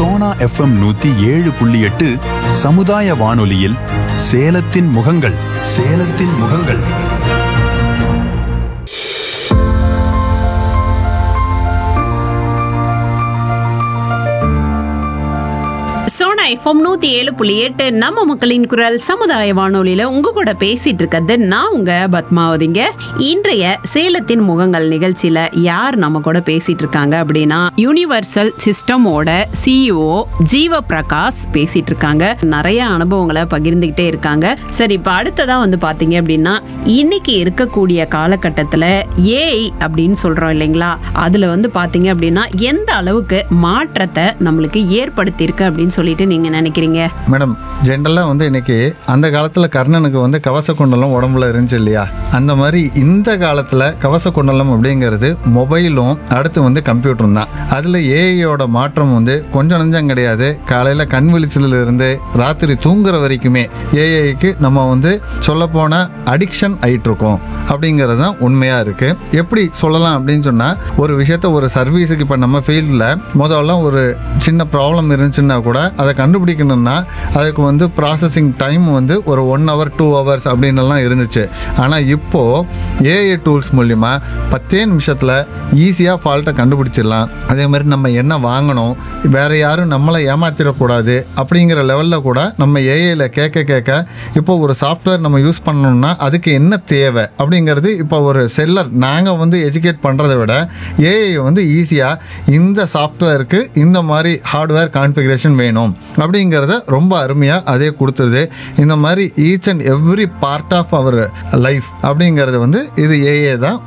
Sona FM நூத்தி ஏழு புள்ளி எட்டு சமுதாய வானொலியில் சேலத்தின் முகங்கள் சேலத்தின் முகங்கள் சோனா எஃப்எம் நூத்தி ஏழு புள்ளி எட்டு நம்ம மக்களின் குரல் சமுதாய வானொலியில உங்க கூட பேசிட்டு இருக்கிறது நான் உங்க பத்மாவதிங்க இன்றைய சேலத்தின் முகங்கள் நிகழ்ச்சியில யார் நம்ம கூட பேசிட்டு இருக்காங்க அப்படின்னா யூனிவர்சல் சிஸ்டமோட சிஇஓ ஜீவ பிரகாஷ் பேசிட்டு இருக்காங்க நிறைய அனுபவங்களை பகிர்ந்துகிட்டே இருக்காங்க சரி இப்ப அடுத்ததா வந்து பாத்தீங்க அப்படின்னா இன்னைக்கு இருக்கக்கூடிய காலகட்டத்துல ஏஐ அப்படின்னு சொல்றோம் இல்லைங்களா அதுல வந்து பாத்தீங்க அப்படின்னா எந்த அளவுக்கு மாற்றத்தை நம்மளுக்கு ஏற்படுத்தியிருக்கு அப்படின்னு சொல்லிட்டு நீங்க நினைக்கிறீங்க மேடம் ஜென்ரலாக வந்து இன்னைக்கு அந்த காலத்தில் கர்ணனுக்கு வந்து கவச குண்டலம் உடம்புல இருந்துச்சு இல்லையா அந்த மாதிரி இந்த காலத்தில் கவச குண்டலம் அப்படிங்கிறது மொபைலும் அடுத்து வந்து கம்ப்யூட்டரும் தான் அதில் ஏஐயோட மாற்றம் வந்து கொஞ்சம் நஞ்சம் கிடையாது காலையில் கண் விழிச்சதுல இருந்து ராத்திரி தூங்குற வரைக்குமே ஏஐக்கு நம்ம வந்து சொல்லப்போன அடிக்ஷன் ஆயிட்டு இருக்கோம் அப்படிங்கிறது தான் உண்மையாக இருக்குது எப்படி சொல்லலாம் அப்படின்னு சொன்னால் ஒரு விஷயத்த ஒரு சர்வீஸுக்கு இப்போ நம்ம ஃபீல்டில் முதல்ல ஒரு சின்ன ப்ராப்ளம் இருந்துச்சுன்னா கூட அதை கண்டுபிடிக்கணும்னா அதுக்கு வந்து ப்ராசஸிங் டைம் வந்து ஒரு ஒன் ஹவர் டூ ஹவர்ஸ் அப்படின்னு எல்லாம் இருந்துச்சு ஆனால் இப்போது ஏஐ டூல்ஸ் மூலிமா பத்தே நிமிஷத்தில் ஈஸியாக ஃபால்ட்டை கண்டுபிடிச்சிடலாம் அதே மாதிரி நம்ம என்ன வாங்கணும் வேற யாரும் நம்மளை ஏமாத்திடக்கூடாது அப்படிங்கிற லெவலில் கூட நம்ம ஏஐயில் கேட்க கேட்க இப்போ ஒரு சாஃப்ட்வேர் நம்ம யூஸ் பண்ணணும்னா அதுக்கு என்ன தேவை அப்படிங்கிறது இப்போ ஒரு செல்லர் நாங்கள் வந்து எஜுகேட் பண்ணுறதை விட ஏஐ வந்து ஈஸியாக இந்த சாஃப்ட்வேருக்கு இந்த மாதிரி ஹார்ட்வேர் கான்ஃபிகரேஷன் வேணும் அப்படிங்கிறத ரொம்ப அருமையாக அதே கொடுத்துருது இந்த மாதிரி each and every part of our life அப்படிங்கிறது வந்து இது ஏஏ தான்